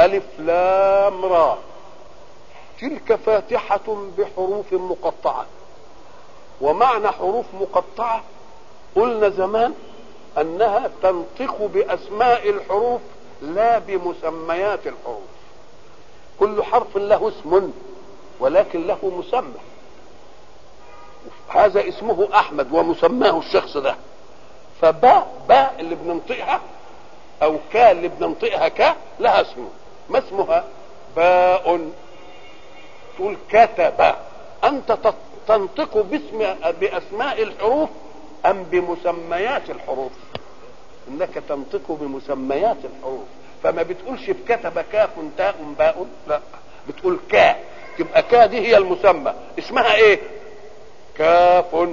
ألف لام را تلك فاتحة بحروف مقطعة ومعنى حروف مقطعة قلنا زمان أنها تنطق بأسماء الحروف لا بمسميات الحروف كل حرف له اسم ولكن له مسمى هذا اسمه احمد ومسماه الشخص ده فباء باء اللي بننطقها او كا اللي بننطقها كا لها اسم ما اسمها باء تقول كتب انت تنطق باسم باسماء الحروف ام بمسميات الحروف انك تنطق بمسميات الحروف فما بتقولش بكتب كاف تاء باء لا بتقول كا تبقى كا دي هي المسمى اسمها ايه كاف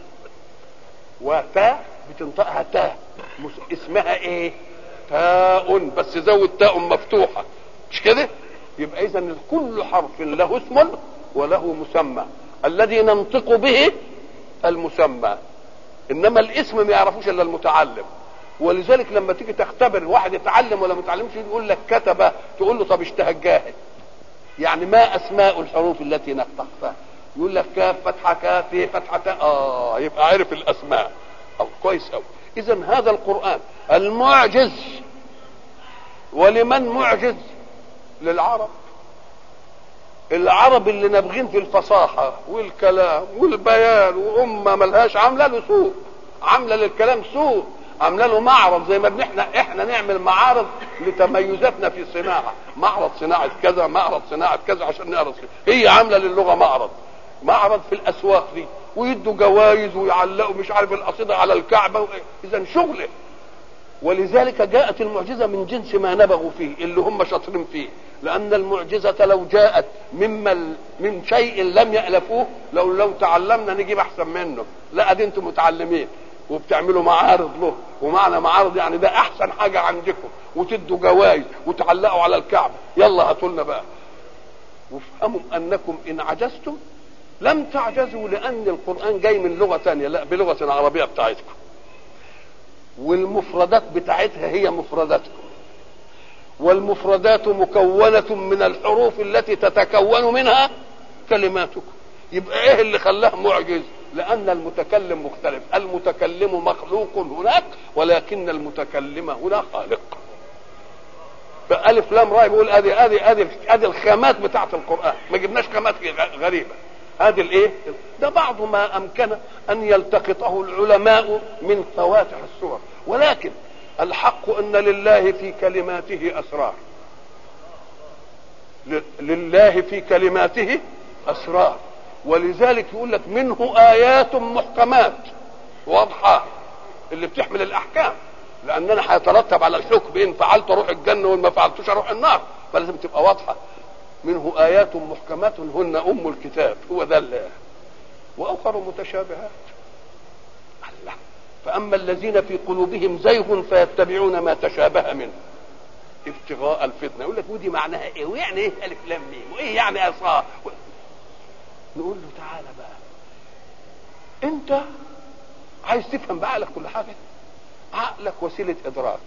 وتاء بتنطقها تاء اسمها ايه تاء بس زود تاء مفتوحة مش كده يبقى اذا كل حرف له اسم وله مسمى الذي ننطق به المسمى انما الاسم ما يعرفوش الا المتعلم ولذلك لما تيجي تختبر واحد يتعلم ولا ما يتعلمش يقول لك كتب تقول له طب اشتهى الجاهل يعني ما اسماء الحروف التي نطقتها يقول لك كاف فتحه كاف فتحه اه يبقى عرف الاسماء او كويس قوي اذا هذا القران المعجز ولمن معجز للعرب العرب اللي نابغين في الفصاحه والكلام والبيان وامه ملهاش عامله له سوق عامله للكلام سوق عامله له معرض زي ما بنحنا احنا نعمل معارض لتميزاتنا في الصناعه معرض صناعه كذا معرض صناعه كذا عشان نعرض هي عامله للغه معرض معرض في الاسواق دي ويدوا جوائز ويعلقوا مش عارف القصيده على الكعبه اذا شغله ولذلك جاءت المعجزه من جنس ما نبغوا فيه اللي هم شاطرين فيه لان المعجزه لو جاءت مما من شيء لم يالفوه لو لو تعلمنا نجيب احسن منه لا دي انتم متعلمين وبتعملوا معارض له ومعنى معارض يعني ده احسن حاجه عندكم وتدوا جوائز وتعلقوا على الكعبه يلا هاتوا لنا بقى وافهموا انكم ان عجزتم لم تعجزوا لان القران جاي من لغه ثانيه لا بلغه العربيه بتاعتكم والمفردات بتاعتها هي مفرداتكم والمفردات مكونه من الحروف التي تتكون منها كلماتكم يبقى ايه اللي خلاه معجز لان المتكلم مختلف المتكلم مخلوق هناك ولكن المتكلم هنا خالق بألف لام راي بيقول ادي ادي ادي ادي الخامات بتاعت القران ما جبناش خامات غريبه ادي الايه ده بعض ما امكن ان يلتقطه العلماء من فواتح السور ولكن الحق ان لله في كلماته اسرار لله في كلماته اسرار ولذلك يقول لك منه ايات محكمات واضحه اللي بتحمل الاحكام لاننا هيترتب على الحكم ان فعلت اروح الجنه وان ما فعلتوش اروح النار فلازم تبقى واضحه منه ايات محكمات هن ام الكتاب هو ده الله واخر متشابهات الله فاما الذين في قلوبهم زيغ فيتبعون ما تشابه منه ابتغاء الفتنه يقول لك ودي معناها ايه ويعني ايه الف لام ميم وايه يعني اصا نقول له تعالى بقى انت عايز تفهم بعقلك كل حاجه عقلك وسيله ادراك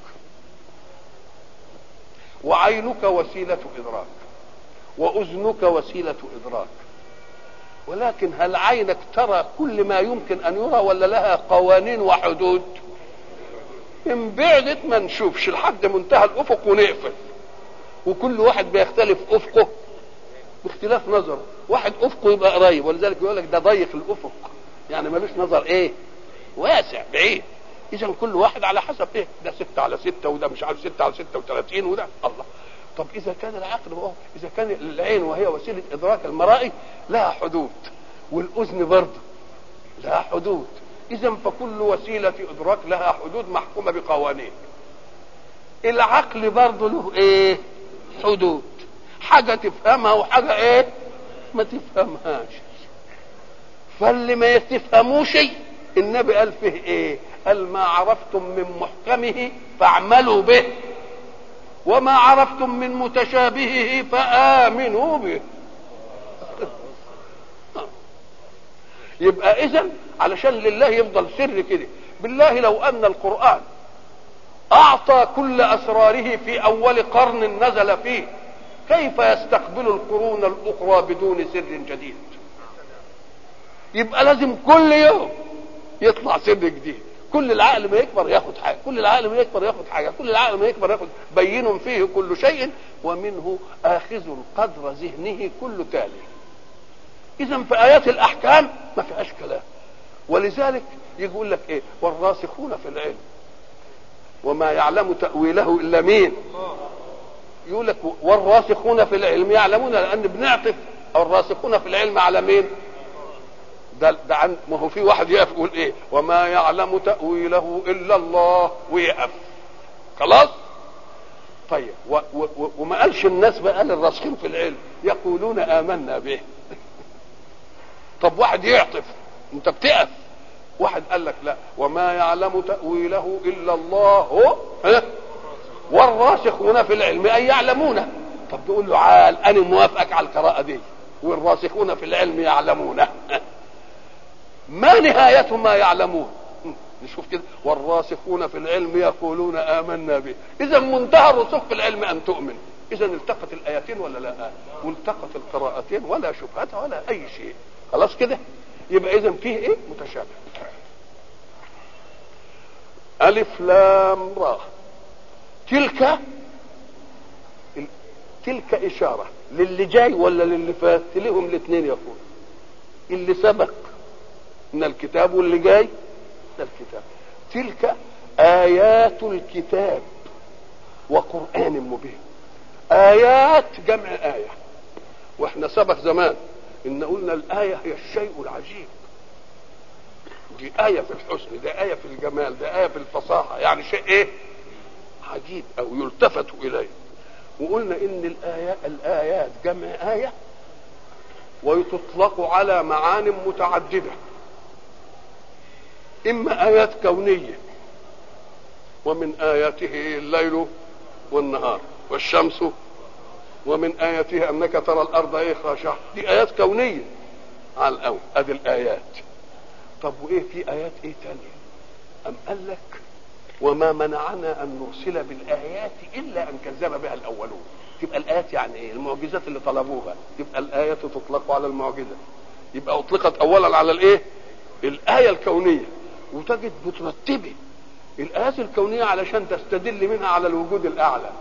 وعينك وسيله ادراك واذنك وسيله ادراك ولكن هل عينك ترى كل ما يمكن ان يرى ولا لها قوانين وحدود ان بعدت ما نشوفش لحد منتهى الافق ونقفل وكل واحد بيختلف افقه باختلاف نظره واحد افقه يبقى قريب ولذلك يقول لك ده ضيق الافق يعني ملوش نظر ايه واسع بعيد اذا كل واحد على حسب ايه ده ستة على ستة وده مش عارف ستة على ستة وثلاثين وده الله طب اذا كان العقل هو اذا كان العين وهي وسيله ادراك المرائي لها حدود والاذن برضه لها حدود اذا فكل وسيله ادراك لها حدود محكومه بقوانين العقل برضه له ايه حدود حاجه تفهمها وحاجه ايه ما تفهمهاش فاللي ما تفهموش النبي قال فيه ايه قال ما عرفتم من محكمه فاعملوا به وما عرفتم من متشابهه فآمنوا به يبقى اذا علشان لله يفضل سر كده بالله لو ان القرآن اعطى كل اسراره في اول قرن نزل فيه كيف يستقبل القرون الاخرى بدون سر جديد يبقى لازم كل يوم يطلع سر جديد كل العقل ما يكبر ياخد حاجه كل العقل ما يكبر ياخد حاجه كل العقل ما يكبر ياخد بين فيه كل شيء ومنه اخذ قدر ذهنه كل تالي اذا في ايات الاحكام ما فيهاش كلام ولذلك يقول لك ايه والراسخون في العلم وما يعلم تاويله الا مين يقول لك والراسخون في العلم يعلمون لان بنعطف الراسخون في العلم على مين ده ده عن ما هو في واحد يقف يقول ايه وما يعلم تاويله الا الله ويقف خلاص طيب و و و وما قالش الناس بقى الراسخين في العلم يقولون امنا به طب واحد يعطف انت بتقف واحد قال لك لا وما يعلم تاويله الا الله ها والراسخون في العلم اي يعلمون طب تقول له عال انا موافقك على القراءه دي والراسخون في العلم يعلمون ما نهاية ما يعلمون نشوف كده والراسخون في العلم يقولون آمنا به إذا منتهى الرسوخ في العلم أن تؤمن إذا التقت الآيتين ولا لا والتقت القراءتين ولا شبهة ولا أي شيء خلاص كده يبقى إذا فيه إيه متشابه ألف لام را تلك تلك إشارة للي جاي ولا للي فات لهم الاثنين يقول اللي سبق من الكتاب واللي جاي من الكتاب تلك آيات الكتاب وقرآن مبين آيات جمع آية واحنا سبق زمان ان قلنا الآية هي الشيء العجيب دي آية في الحسن دي آية في الجمال دي آية في الفصاحة يعني شيء ايه عجيب او يلتفت اليه وقلنا ان الآيات الآيات جمع آية وتطلق على معان متعدده اما ايات كونيه ومن اياته الليل والنهار والشمس ومن اياته انك ترى الارض ايه خاشعه دي ايات كونيه على الاول ادي الايات طب وايه في ايات ايه تانية ام قال لك وما منعنا ان نرسل بالايات الا ان كذب بها الاولون تبقى الايات يعني ايه المعجزات اللي طلبوها تبقى الايات تطلق على المعجزه يبقى اطلقت اولا على الايه الايه الكونيه وتجد مترتبه الآيات الكونية علشان تستدل منها على الوجود الأعلى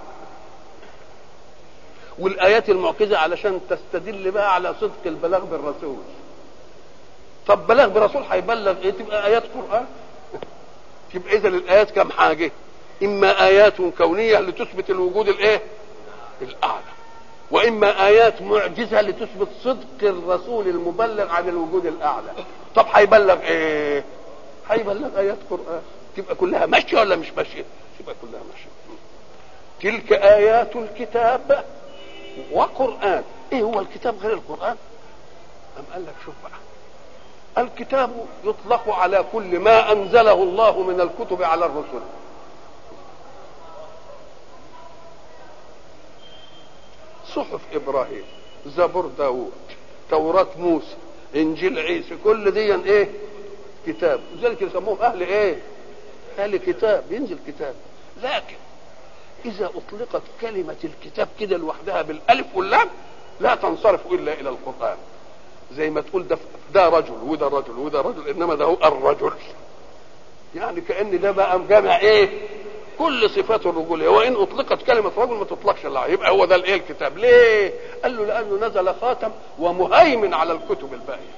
والآيات المعجزة علشان تستدل بقى على صدق البلاغ بالرسول طب بلاغ برسول هيبلغ ايه تبقى آيات قرآن تبقى إذا الآيات كم حاجة إما آيات كونية لتثبت الوجود الإيه الأعلى وإما آيات معجزة لتثبت صدق الرسول المبلغ عن الوجود الأعلى طب هيبلغ إيه هيبلغ ايات قران تبقى كلها ماشيه ولا مش ماشيه تبقى كلها ماشيه تلك ايات الكتاب وقران ايه هو الكتاب غير القران ام قال لك شوف بقى الكتاب يطلق على كل ما انزله الله من الكتب على الرسل صحف ابراهيم زبور داوود توراة موسى انجيل عيسى كل دي ايه كتاب لذلك يسموهم اهل ايه اهل كتاب ينزل كتاب لكن اذا اطلقت كلمة الكتاب كده لوحدها بالالف واللام لا تنصرف الا الى القرآن زي ما تقول ده ده رجل وده رجل وده رجل انما ده هو الرجل يعني كان ده بقى جامع ايه كل صفات الرجوليه وان اطلقت كلمه رجل ما تطلقش الا يبقى هو ده الايه الكتاب ليه قال له لانه نزل خاتم ومهيمن على الكتب الباقيه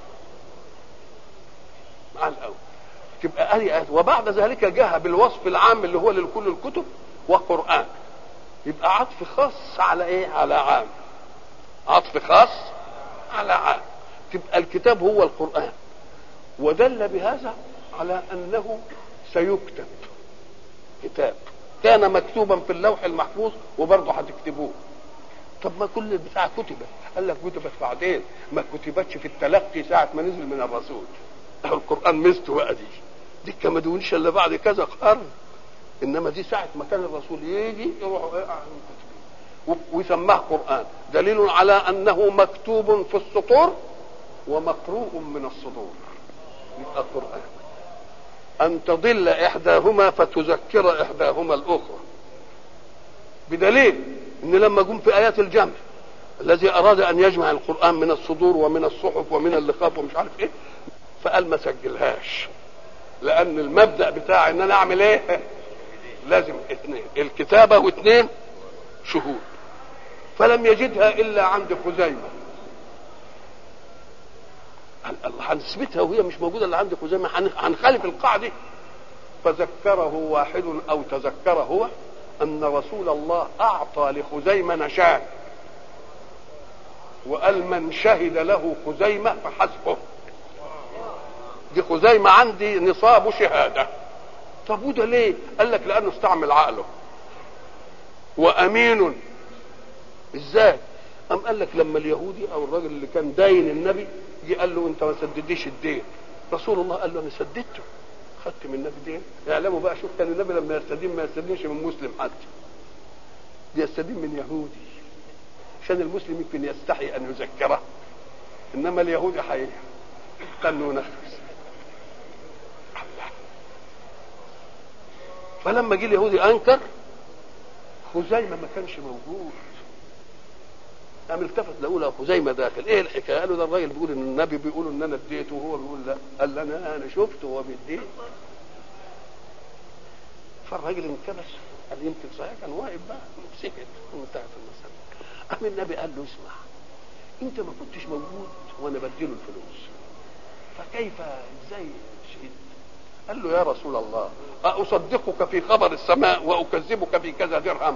مع الاول تبقى آية وبعد ذلك جاء بالوصف العام اللي هو لكل الكتب وقرآن يبقى عطف خاص على ايه على عام عطف خاص على عام تبقى الكتاب هو القرآن ودل بهذا على انه سيكتب كتاب كان مكتوبا في اللوح المحفوظ وبرضه هتكتبوه طب ما كل البتاع كتبت قال لك كتبت بعدين ما كتبتش في التلقي ساعة ما نزل من الرسول القرآن ميزته بقى دي دي كما دونش الا بعد كذا قرن انما دي ساعة ما كان الرسول يجي يروح ويسماه قرآن دليل على انه مكتوب في السطور ومقروء من الصدور يبقى قرآن ان تضل احداهما فتذكر احداهما الاخرى بدليل ان لما جم في ايات الجمع الذي اراد ان يجمع القران من الصدور ومن الصحف ومن اللقاف ومش عارف ايه فقال ما سجلهاش لان المبدا بتاع ان انا اعمل ايه لازم اثنين الكتابه واثنين شهود فلم يجدها الا عند خزيمه الله هنثبتها وهي مش موجوده الا عند خزيمه هنخالف القاعده فذكره واحد او تذكر هو ان رسول الله اعطى لخزيمه نشان وقال من شهد له خزيمه فحسبه دي خزيمه عندي نصاب شهاده طب وده ليه؟ قال لك لانه استعمل عقله وامين ازاي؟ قام قال لك لما اليهودي او الراجل اللي كان داين النبي جه قال له انت ما سدديش الدين رسول الله قال له انا سددته خدت من النبي دين اعلموا بقى شوف كان النبي لما يستدين ما يستدينش من مسلم حتى بيستدين من يهودي عشان المسلم يمكن يستحي ان يذكره انما اليهودي حي استنوا ونفس الله فلما جه اليهودي انكر خزيمه ما كانش موجود قام التفت لقوا خزيمه داخل ايه الحكايه قالوا ده الراجل بيقول ان النبي بيقول ان انا اديته وهو بيقول لا قال انا انا شفته وهو بيديه فالراجل انكبس قال يمكن صحيح كان واقف بقى سكت وانتهت المساله قام النبي قال له اسمع انت ما كنتش موجود وانا بديله الفلوس فكيف ازاي شهدت قال له يا رسول الله أصدقك في خبر السماء وأكذبك في كذا درهم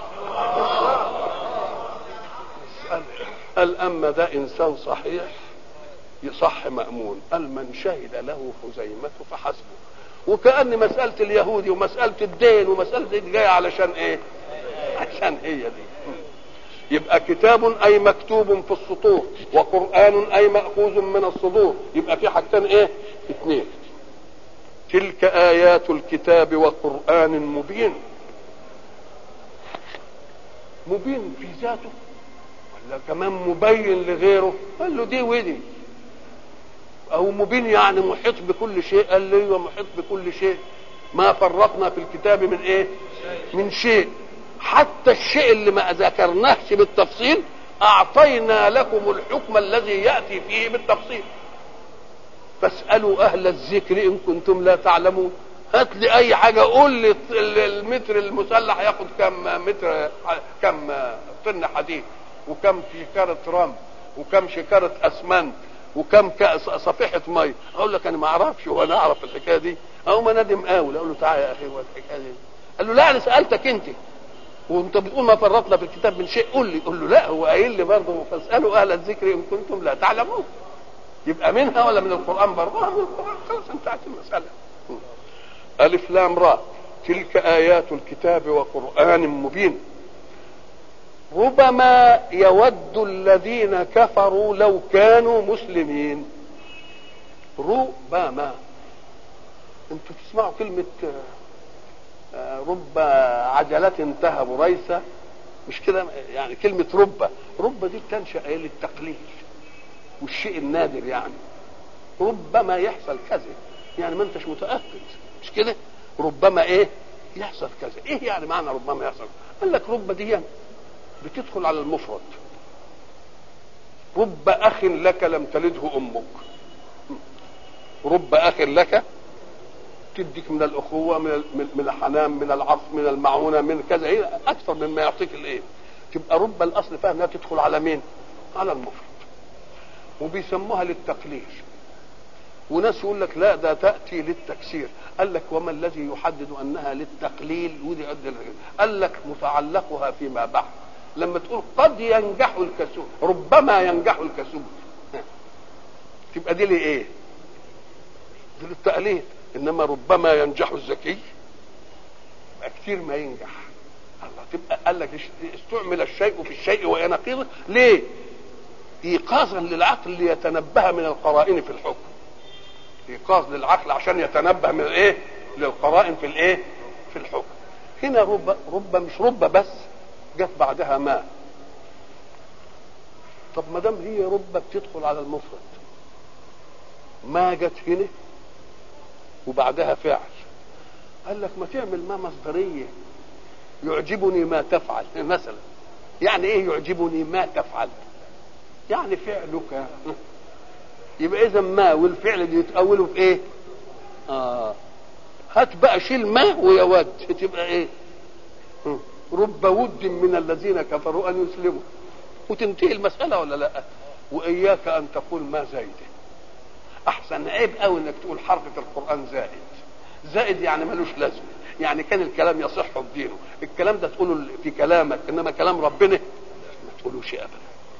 قال أما ده إنسان صحيح يصح مأمون قال من شهد له خزيمة فحسبه وكأن مسألة اليهودي ومسألة الدين ومسألة دي جاية علشان إيه؟ عشان هي دي يبقى كتاب أي مكتوب في السطور وقرآن أي مأخوذ من الصدور يبقى في حاجتين إيه؟ اثنين تلك آيات الكتاب وقرآن مبين مبين في ذاته ولا كمان مبين لغيره قال له دي ودي او مبين يعني محيط بكل شيء قال لي ومحيط بكل شيء ما فرطنا في الكتاب من ايه من شيء حتى الشيء اللي ما ذكرناهش بالتفصيل اعطينا لكم الحكم الذي ياتي فيه بالتفصيل فاسالوا اهل الذكر ان كنتم لا تعلمون هات لي اي حاجه قول لي المتر المسلح ياخد كم متر كم طن حديد وكم شكاره رمل وكم شكاره اسمنت وكم صفيحه ميه اقول لك انا ما اعرفش وانا اعرف الحكايه دي او ما ندم قوي اقول له تعالى يا اخي هو الحكايه دي قال له لا انا سالتك انت وانت بتقول ما فرطنا في الكتاب من شيء قول لي قول له لا هو قايل لي برضه فاسالوا اهل الذكر ان كنتم لا تعلمون يبقى منها ولا من القران برضه من القران خلاص انتهت المساله الف لام راء تلك ايات الكتاب وقران مبين ربما يود الذين كفروا لو كانوا مسلمين ربما انتوا تسمعوا كلمة رب عجلة تهب ريسة مش كده يعني كلمة رب رب دي بتنشأ ايه للتقليل والشيء النادر يعني ربما يحصل كذا يعني ما انتش متأكد مش كده ربما ايه يحصل كذا ايه يعني معنى ربما يحصل قال لك رب دي يعني بتدخل على المفرد رب اخ لك لم تلده امك رب اخ لك تديك من الاخوه من من الحنان من العطف من المعونه من كذا ايه اكثر مما يعطيك الايه تبقى رب الاصل فيها انها تدخل على مين على المفرد وبيسموها للتقليل وناس يقول لك لا ده تاتي للتكسير قال لك وما الذي يحدد انها للتقليل ودي قال لك متعلقها فيما بعد لما تقول قد ينجح الكسول ربما ينجح الكسول تبقى دي لايه دي للتقليد انما ربما ينجح الذكي يبقى كتير ما ينجح الله تبقى قال لك استعمل الشيء في الشيء وهي نقيضه ليه ايقاظا للعقل ليتنبه من القرائن في الحكم ايقاظ للعقل عشان يتنبه من الايه للقرائن في الايه في الحكم هنا رب رب مش رب بس جت بعدها ما طب ما دام هي رب بتدخل على المفرد ما جت هنا وبعدها فعل قال لك ما تعمل ما مصدريه يعجبني ما تفعل مثلا يعني ايه يعجبني ما تفعل يعني فعلك يبقى اذا ما والفعل اللي يتأولوا في ايه اه هات بقى شيل ما ويود تبقى ايه رب ود من الذين كفروا ان يسلموا وتنتهي المساله ولا لا واياك ان تقول ما زايده احسن عيب قوي انك تقول حرف في القران زائد زائد يعني ملوش لازمه يعني كان الكلام يصح بدينه الكلام ده تقوله في كلامك انما كلام ربنا ما تقولوش ابدا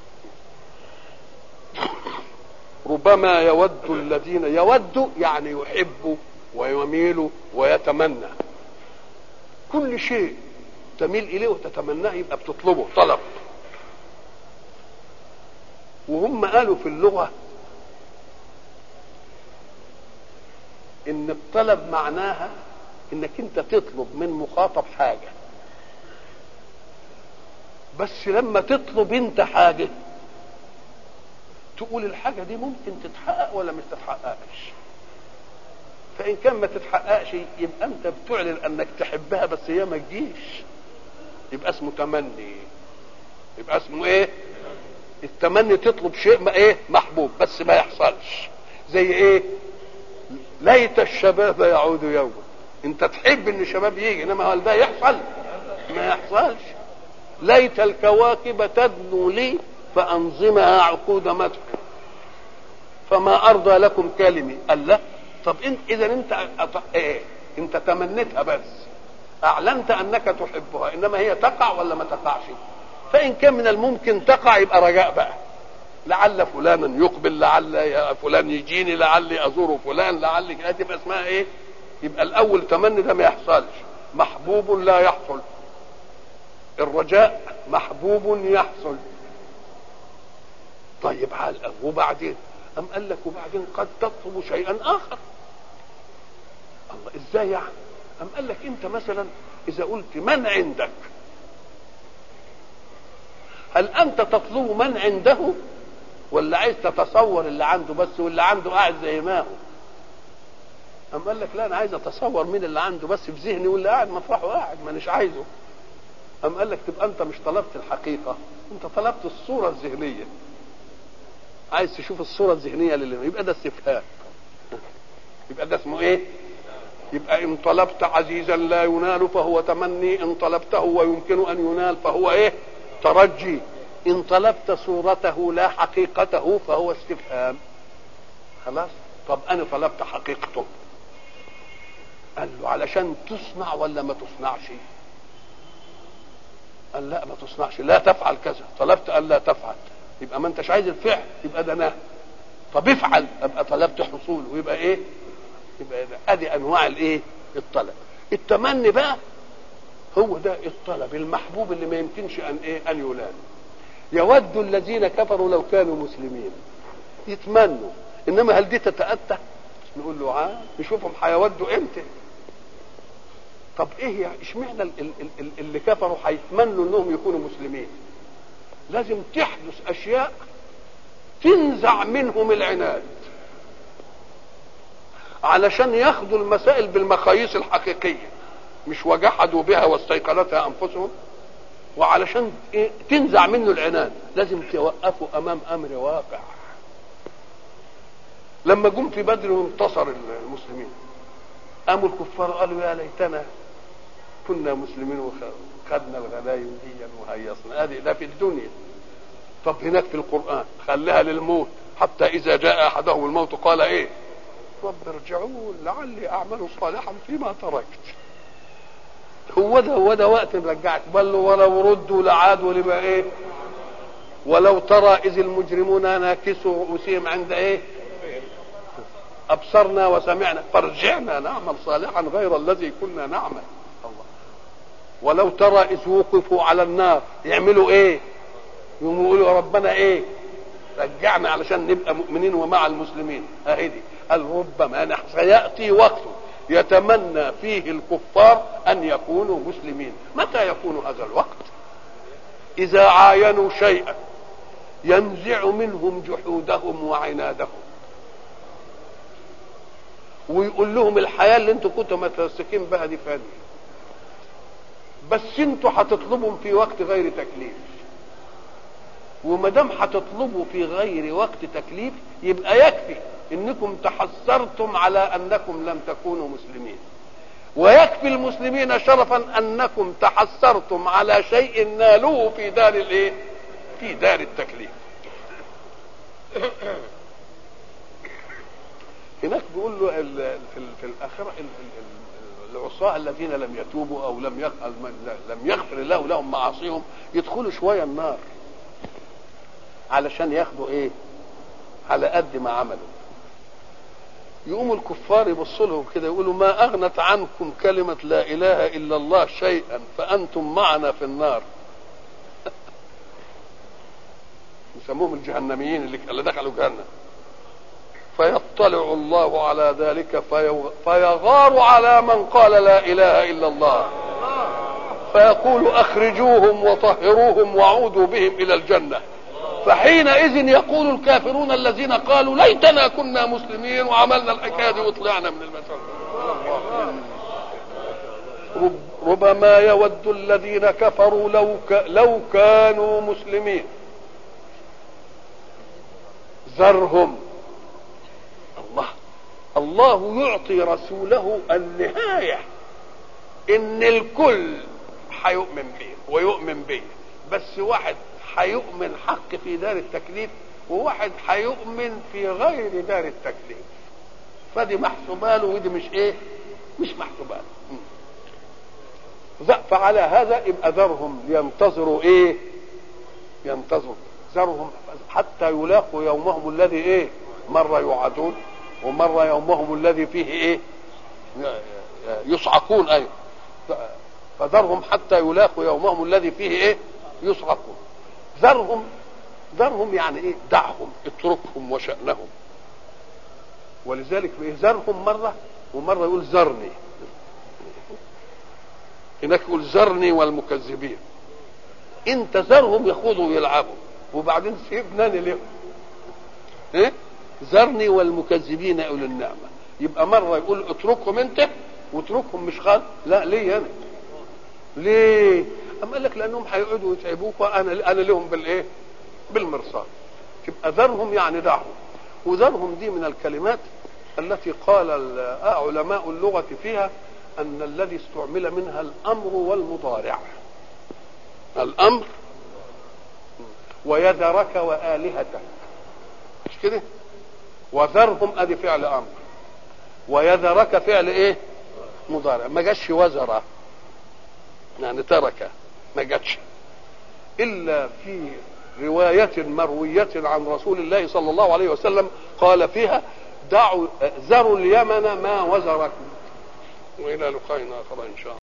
ربما يود الذين يود يعني يحب ويميل ويتمنى كل شيء تميل اليه وتتمناه يبقى بتطلبه طلب وهم قالوا في اللغه ان الطلب معناها انك انت تطلب من مخاطب حاجه بس لما تطلب انت حاجه تقول الحاجه دي ممكن تتحقق ولا مش تتحققش فان كان ما تتحققش يبقى انت بتعلن انك تحبها بس هي ما تجيش يبقى اسمه تمني يبقى اسمه ايه التمني تطلب شيء ما ايه محبوب بس ما يحصلش زي ايه ليت الشباب يعود يوما انت تحب ان الشباب يجي انما هل ده يحصل ما يحصلش ليت الكواكب تدنو لي فانظمها عقود مدح فما ارضى لكم كلمي قال لا طب انت اذا انت أط... ايه انت تمنيتها بس اعلنت انك تحبها انما هي تقع ولا ما تقعش فان كان من الممكن تقع يبقى رجاء بقى لعل فلانا يقبل لعل فلان يجيني لعلي ازور فلان لعل كده تبقى اسمها ايه يبقى الاول تمني ده ما يحصلش محبوب لا يحصل الرجاء محبوب يحصل طيب على وبعدين أم قال لك وبعدين قد تطلب شيئا آخر الله إزاي يعني أم قال لك أنت مثلا إذا قلت من عندك هل أنت تطلب من عنده ولا عايز تتصور اللي عنده بس واللي عنده قاعد زي ما هو أم قال لك لا أنا عايز أتصور مين اللي عنده بس في ذهني واللي قاعد مطرحه قاعد مانيش عايزه أم قال لك تبقى أنت مش طلبت الحقيقة أنت طلبت الصورة الذهنية عايز تشوف الصورة الذهنية للي يبقى ده استفهام يبقى ده اسمه ايه يبقى ان طلبت عزيزا لا ينال فهو تمني ان طلبته ويمكن ان ينال فهو ايه ترجي ان طلبت صورته لا حقيقته فهو استفهام خلاص طب انا طلبت حقيقته قال له علشان تصنع ولا ما تصنعش قال لا ما تصنعش لا تفعل كذا طلبت ان لا تفعل يبقى ما انتش عايز الفعل يبقى ده نهي طب افعل ابقى طلبت حصول ويبقى ايه يبقى ادي انواع الايه الطلب التمني بقى هو ده الطلب المحبوب اللي ما يمكنش ان ايه ان يلام يود الذين كفروا لو كانوا مسلمين يتمنوا انما هل دي تتاتى نقول له عاد نشوفهم هيودوا امتى طب ايه يعني اشمعنى اللي كفروا هيتمنوا انهم يكونوا مسلمين لازم تحدث اشياء تنزع منهم العناد علشان ياخدوا المسائل بالمقاييس الحقيقيه مش وجحدوا بها واستيقنتها انفسهم وعلشان إيه تنزع منه العناد لازم توقفوا امام امر واقع لما جم في بدر وانتصر المسلمين قاموا الكفار قالوا يا ليتنا كنا مسلمين وخدنا الغنايم دي وهيصنا ادي ده في الدنيا طب هناك في القران خليها للموت حتى اذا جاء احدهم الموت قال ايه رب ارجعون لعلي اعمل صالحا فيما تركت هو ده هو ده وقت نرجعك بل ولو ردوا لعادوا لما ايه ولو ترى اذ المجرمون ناكسوا رؤوسهم عند ايه ابصرنا وسمعنا فارجعنا نعمل صالحا غير الذي كنا نعمل الله ولو ترى اذ وقفوا على النار يعملوا ايه يقولوا يا ربنا ايه رجعنا علشان نبقى مؤمنين ومع المسلمين اهي دي قال ربما سياتي وقت يتمنى فيه الكفار ان يكونوا مسلمين متى يكون هذا الوقت اذا عاينوا شيئا ينزع منهم جحودهم وعنادهم ويقول لهم الحياه اللي انتوا كنتوا متمسكين بها دي فانيه بس انتوا هتطلبوا في وقت غير تكليف وما دام هتطلبوا في غير وقت تكليف يبقى يكفي انكم تحسرتم على انكم لم تكونوا مسلمين ويكفي المسلمين شرفا انكم تحسرتم على شيء نالوه في دار الايه في دار التكليف هناك بيقول له ال- في ال- في الاخره ال- ال- ال- العصاة الذين لم يتوبوا او لم يغ- لم يغفر الله لهم معاصيهم يدخلوا شويه النار علشان ياخدوا ايه على قد ما عملوا يقوموا الكفار يبصوا لهم كده يقولوا ما اغنت عنكم كلمه لا اله الا الله شيئا فانتم معنا في النار يسموهم الجهنميين اللي اللي دخلوا جهنم فيطلع الله على ذلك في- فيغار على من قال لا اله الا الله فيقول اخرجوهم وطهروهم وعودوا بهم الى الجنه فحينئذ يقول الكافرون الذين قالوا ليتنا كنا مسلمين وعملنا الحكايه دي وطلعنا من المسجد رب ربما يود الذين كفروا لو ك... لو كانوا مسلمين ذرهم الله الله يعطي رسوله النهايه ان الكل هيؤمن به ويؤمن به بس واحد هيؤمن حق في دار التكليف وواحد هيؤمن في غير دار التكليف فدي محسوبه له ودي مش ايه مش محسوبه له ذ- فعلى هذا يبقى ذرهم ينتظروا ايه ينتظروا ذرهم حتى يلاقوا يومهم الذي ايه مرة يوعدون ومرة يومهم الذي فيه ايه يصعقون ايوه فذرهم حتى يلاقوا يومهم الذي فيه ايه يصعقون ذرهم ذرهم يعني ايه دعهم اتركهم وشأنهم ولذلك بإيه ذرهم مرة ومرة يقول ذرني هناك يقول ذرني والمكذبين انت ذرهم يخوضوا ويلعبوا وبعدين سيبناني لهم ايه ذرني والمكذبين اولي النعمه يبقى مره يقول اتركهم انت واتركهم مش خالص لا ليه انا ليه اما قال لك لانهم هيقعدوا يتعبوك وانا انا لهم بالايه بالمرصاد تبقى ذرهم يعني دعهم وذرهم دي من الكلمات التي قال ال- علماء اللغه فيها ان الذي استعمل منها الامر والمضارع الامر ويذرك والهتك مش كده وذرهم ادي فعل امر ويذرك فعل ايه مضارع ما جاش وزر يعني ترك ما جاتش الا في روايه مرويه عن رسول الله صلى الله عليه وسلم قال فيها دعوا ذروا اليمن ما وزركم والى لقاء اخر ان شاء الله